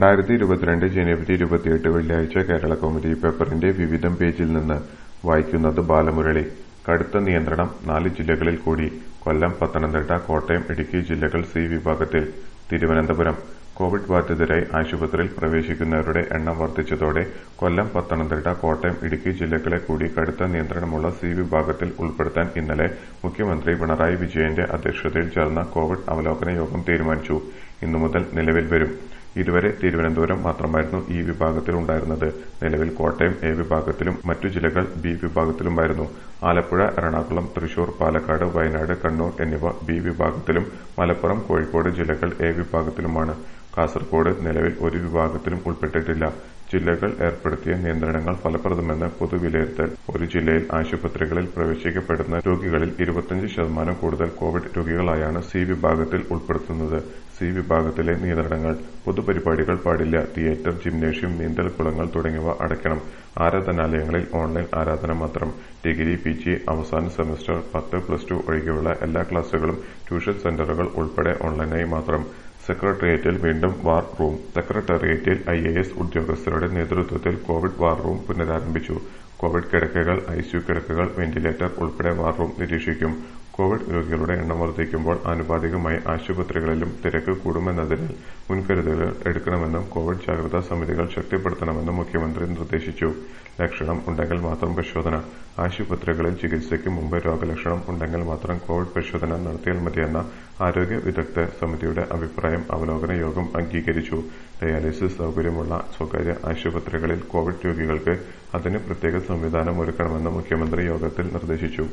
രണ്ടായിരത്തി ഇരുപത്തിരണ്ട് ജനുവരി ഇരുപത്തിയെട്ട് വെള്ളിയാഴ്ച കേരള കൗമുദി പേപ്പറിന്റെ വിവിധം പേജിൽ നിന്ന് വായിക്കുന്നത് ബാലമുരളി കടുത്ത നിയന്ത്രണം നാല് ജില്ലകളിൽ കൂടി കൊല്ലം പത്തനംതിട്ട കോട്ടയം ഇടുക്കി ജില്ലകൾ സി വിഭാഗത്തിൽ തിരുവനന്തപുരം കോവിഡ് ബാധിതരായി ആശുപത്രിയിൽ പ്രവേശിക്കുന്നവരുടെ എണ്ണം വർദ്ധിച്ചതോടെ കൊല്ലം പത്തനംതിട്ട കോട്ടയം ഇടുക്കി ജില്ലകളെ കൂടി കടുത്ത നിയന്ത്രണമുള്ള സി വിഭാഗത്തിൽ ഉൾപ്പെടുത്താൻ ഇന്നലെ മുഖ്യമന്ത്രി പിണറായി വിജയന്റെ അധ്യക്ഷതയിൽ ചേർന്ന കോവിഡ് അവലോകന യോഗം തീരുമാനിച്ചു ഇന്നു മുതൽ നിലവിൽ വരും ഇതുവരെ തിരുവനന്തപുരം മാത്രമായിരുന്നു ഈ വിഭാഗത്തിൽ ഉണ്ടായിരുന്നത് നിലവിൽ കോട്ടയം എ വിഭാഗത്തിലും മറ്റു ജില്ലകൾ ബി വിഭാഗത്തിലുമായിരുന്നു ആലപ്പുഴ എറണാകുളം തൃശൂർ പാലക്കാട് വയനാട് കണ്ണൂർ എന്നിവ ബി വിഭാഗത്തിലും മലപ്പുറം കോഴിക്കോട് ജില്ലകൾ എ വിഭാഗത്തിലുമാണ് കാസർകോട് നിലവിൽ ഒരു വിഭാഗത്തിലും ഉൾപ്പെട്ടിട്ടില്ല ജില്ലകൾ ഏർപ്പെടുത്തിയ നിയന്ത്രണങ്ങൾ ഫലപ്രദമെന്ന് പൊതുവിലയിരുത്തൽ ഒരു ജില്ലയിൽ ആശുപത്രികളിൽ പ്രവേശിക്കപ്പെടുന്ന രോഗികളിൽ ഇരുപത്തിയഞ്ച് ശതമാനം കൂടുതൽ കോവിഡ് രോഗികളായാണ് സി വിഭാഗത്തിൽ ഉൾപ്പെടുത്തുന്നത് സി വിഭാഗത്തിലെ നിയന്ത്രണങ്ങൾ പൊതുപരിപാടികൾ പാടില്ല തിയേറ്റർ ജിംനേഷ്യം നീന്തൽ കുളങ്ങൾ തുടങ്ങിയവ അടയ്ക്കണം ആരാധനാലയങ്ങളിൽ ഓൺലൈൻ ആരാധന മാത്രം ഡിഗ്രി പി ജി അവസാന സെമസ്റ്റർ പത്ത് പ്ലസ് ടു ഒഴികെയുള്ള എല്ലാ ക്ലാസുകളും ട്യൂഷൻ സെന്ററുകൾ ഉൾപ്പെടെ ഓൺലൈനായി മാത്രം സെക്രട്ടേറിയറ്റിൽ വീണ്ടും വാർ റൂം സെക്രട്ടേറിയറ്റിൽ ഐ എ എസ് ഉദ്യോഗസ്ഥരുടെ നേതൃത്വത്തിൽ കോവിഡ് വാർ റൂം പുനരാരംഭിച്ചു കോവിഡ് കിടക്കകൾ ഐസിയു കിടക്കകൾ വെന്റിലേറ്റർ ഉൾപ്പെടെ വാർ റൂം നിരീക്ഷിക്കും കോവിഡ് രോഗികളുടെ എണ്ണം വർദ്ധിക്കുമ്പോൾ ആനുപാതികമായി ആശുപത്രികളിലും തിരക്ക് കൂടുമെന്നതിനാൽ മുൻകരുതലുകൾ എടുക്കണമെന്നും കോവിഡ് ജാഗ്രതാ സമിതികൾ ശക്തിപ്പെടുത്തണമെന്നും മുഖ്യമന്ത്രി നിർദ്ദേശിച്ചു ലക്ഷണം ഉണ്ടെങ്കിൽ മാത്രം പരിശോധന ആശുപത്രികളിൽ ചികിത്സയ്ക്ക് മുമ്പ് രോഗലക്ഷണം ഉണ്ടെങ്കിൽ മാത്രം കോവിഡ് പരിശോധന നടത്തിയാൽ മതിയെന്ന ആരോഗ്യ വിദഗ്ധ സമിതിയുടെ അഭിപ്രായം അവലോകന യോഗം അംഗീകരിച്ചു ഡയാലിസിസ് സൌകര്യമുള്ള സ്വകാര്യ ആശുപത്രികളിൽ കോവിഡ് രോഗികൾക്ക് അതിന് പ്രത്യേക സംവിധാനം ഒരുക്കണമെന്ന് മുഖ്യമന്ത്രി യോഗത്തിൽ നിർദ്ദേശിച്ചു